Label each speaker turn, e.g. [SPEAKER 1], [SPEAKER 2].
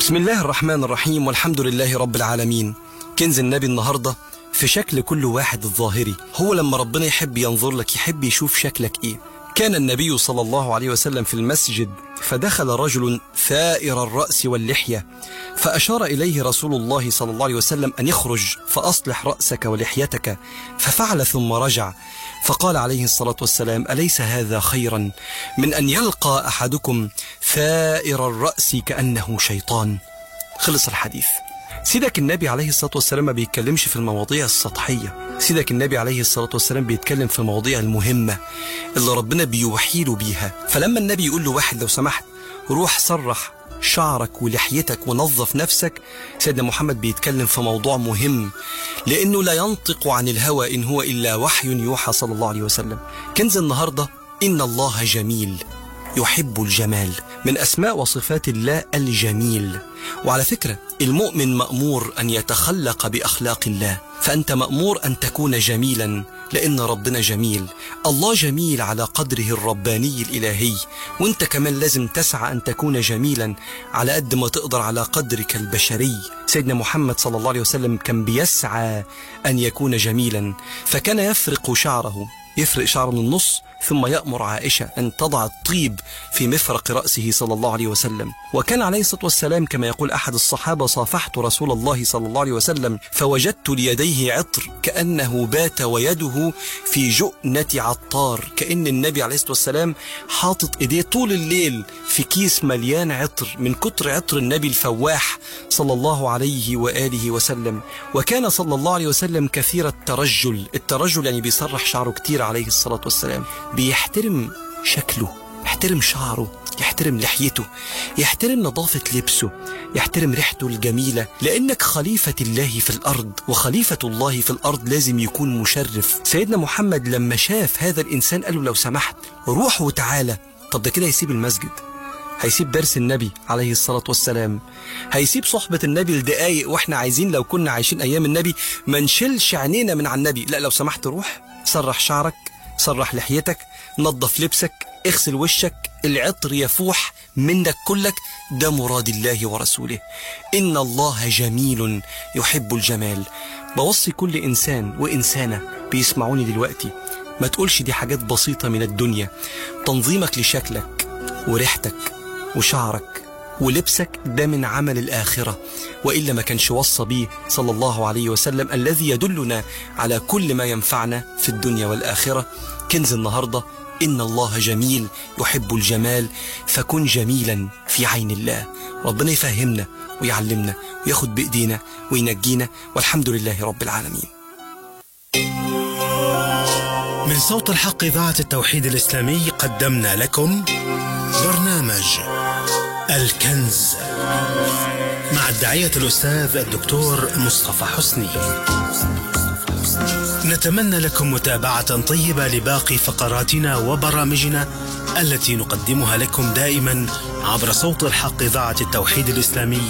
[SPEAKER 1] بسم الله الرحمن الرحيم والحمد لله رب العالمين كنز النبي النهاردة في شكل كل واحد الظاهري هو لما ربنا يحب ينظر لك يحب يشوف شكلك ايه كان النبي صلى الله عليه وسلم في المسجد فدخل رجل ثائر الرأس واللحية فأشار إليه رسول الله صلى الله عليه وسلم أن يخرج فأصلح رأسك ولحيتك ففعل ثم رجع فقال عليه الصلاة والسلام أليس هذا خيرا من أن يلقى أحدكم ثائر الرأس كأنه شيطان خلص الحديث سيدك النبي عليه الصلاة والسلام ما بيتكلمش في المواضيع السطحية سيدك النبي عليه الصلاة والسلام بيتكلم في المواضيع المهمة اللي ربنا بيوحي له بيها فلما النبي يقول له واحد لو سمحت روح صرح شعرك ولحيتك ونظف نفسك سيدنا محمد بيتكلم في موضوع مهم لأنه لا ينطق عن الهوى إن هو إلا وحي يوحى صلى الله عليه وسلم كنز النهاردة إن الله جميل يحب الجمال من أسماء وصفات الله الجميل وعلى فكرة المؤمن مأمور أن يتخلق بأخلاق الله فأنت مأمور أن تكون جميلا لأن ربنا جميل الله جميل على قدره الرباني الإلهي وانت كمان لازم تسعى أن تكون جميلا على قد ما تقدر على قدرك البشري سيدنا محمد صلى الله عليه وسلم كان بيسعى أن يكون جميلا فكان يفرق شعره يفرق شعره من النص ثم يأمر عائشة أن تضع الطيب في مفرق رأسه صلى الله عليه وسلم وكان عليه الصلاة والسلام كما يقول أحد الصحابة صافحت رسول الله صلى الله عليه وسلم فوجدت ليديه عطر كأنه بات ويده في جؤنة عطار كأن النبي عليه الصلاة والسلام حاطط إيديه طول الليل في كيس مليان عطر من كتر عطر النبي الفواح صلى الله عليه وآله وسلم وكان صلى الله عليه وسلم كثير الترجل الترجل يعني بيسرح شعره كتير عليه الصلاة والسلام بيحترم شكله يحترم شعره يحترم لحيته يحترم نظافة لبسه يحترم ريحته الجميلة لأنك خليفة الله في الأرض وخليفة الله في الأرض لازم يكون مشرف سيدنا محمد لما شاف هذا الإنسان قال له لو سمحت روح وتعالى طب ده كده يسيب المسجد هيسيب درس النبي عليه الصلاة والسلام هيسيب صحبة النبي لدقايق واحنا عايزين لو كنا عايشين أيام النبي ما نشيلش عينينا من على النبي لا لو سمحت روح سرح شعرك سرح لحيتك نظف لبسك اغسل وشك العطر يفوح منك كلك ده مراد الله ورسوله إن الله جميل يحب الجمال بوصي كل إنسان وإنسانة بيسمعوني دلوقتي ما تقولش دي حاجات بسيطة من الدنيا تنظيمك لشكلك وريحتك وشعرك ولبسك ده من عمل الآخرة وإلا ما كانش وصى بيه صلى الله عليه وسلم الذي يدلنا على كل ما ينفعنا في الدنيا والآخرة كنز النهاردة إن الله جميل يحب الجمال فكن جميلا في عين الله ربنا يفهمنا ويعلمنا وياخد بإيدينا وينجينا والحمد لله رب العالمين
[SPEAKER 2] من صوت الحق إذاعة التوحيد الإسلامي قدمنا لكم برنامج الكنز مع الداعية الأستاذ الدكتور مصطفى حسني نتمنى لكم متابعة طيبة لباقي فقراتنا وبرامجنا التي نقدمها لكم دائما عبر صوت الحق إذاعة التوحيد الإسلامي